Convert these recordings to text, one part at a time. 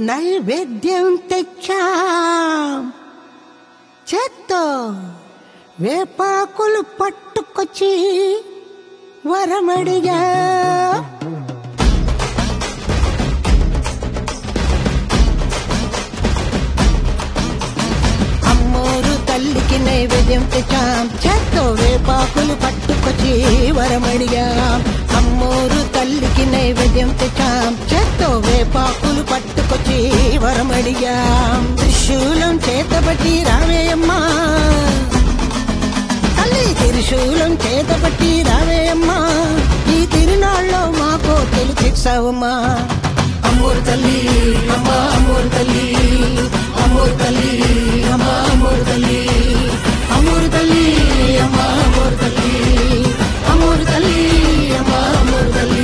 నైవేద్యం తెచ్చాం చేత్తో వేపాకులు పట్టుకొచ్చి వరమడిగా అమ్మోరు తల్లికి నైవేద్యం తెచ్చాం చేత్తో వేపాకులు పట్టుకొచ్చి వరమడిగాం అమ్మోరు తల్లికి నైవేద్యం తెచ్చాం చేత్తో వేపాకులు పట్టుకొచ్చి వరమడిగాం త్రిశూలం చేతబట్టి రావేయమ్మా తల్లి త్రిశూలం చేతబట్టి రావేయమ్మా ఈ తిరునాళ్ళలో మాకు తెలిసావమ్మా అమ్మోరు తల్లి అమ్మా అమ్మోరు తల్లి అమ్మోరు తల్లి అమ్మా అమ్మోరు తల్లి అమ్మోరు తల్లి అమ్మా అమ్మోరు తల్లి అమ్మోరు తల్లి అమ్మా అమ్మోరు తల్లి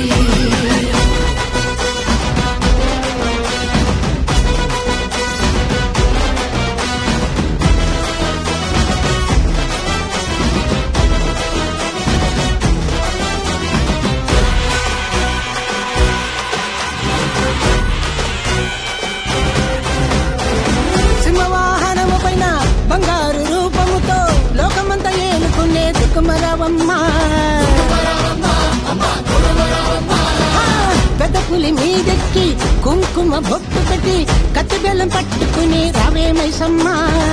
సింహవాహనము పైన బంగారు రూపముతో లోకమంతా ఏలుకునే దుఃఖమరావమ్మ పెద్ద పులి మీదెక్కి కుంకుమ బొట్టు పెట్టి కత్తి బెల్లం పట్టుకుని రావే మైసమ్మ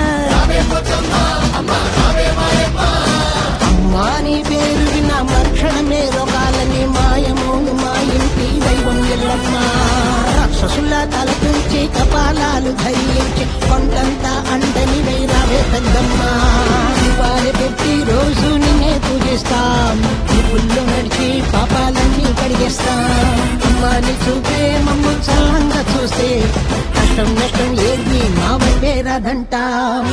అమ్మా నీ పేరు విన్న మరుక్షణమే రోగాలని మాయము మా ఇంటి దైవం ఎల్లమ్మ రాక్షసుల తలపించి కపాలాలు ధరించి కొండంతా అండని వైరావే పెద్దమ్మ దీపాలు పెట్టి రోజు నిన్నే పూజిస్తాం ఈ పుల్లు నడిచి పాపాలన్నీ కడిగేస్తాం అమ్మాని చూపే మమ్ము చల్లంగా చూస్తే కష్టం నష్టం ఏది మా వైపే రాదంటాం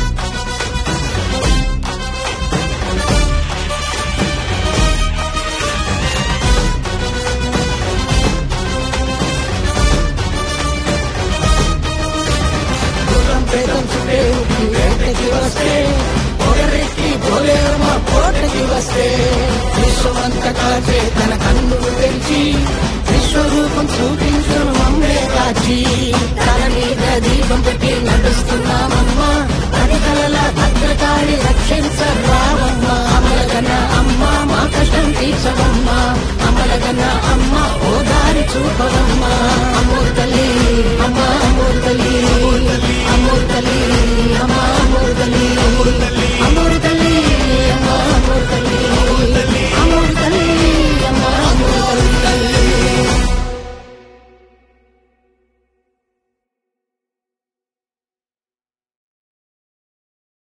గుర్రం ప్రేతం సుఖేవుకి వేటకి వస్తే పొగరెక్కి పోలేరమ్మ కోటకి వస్తే విశ్వమంత కాచే తన కన్నులు తెరిచి విశ్వరూపం చూపించును మమ్మే కాచి తల మీద దీపం పెట్టి నడుస్తున్నామమ్మా అది కలల భద్రకాళి రక్షించరావమ్మ అమలగన అమ్మ మా కష్టం తీర్చవమ్మా అమలగన అమ్మ ఓ దారి చూపవమ్మా అమ్మోరు తల్లి అమ్మ అమ్మోరు తల్లి అమ్మోరు తల్లి అమ్మ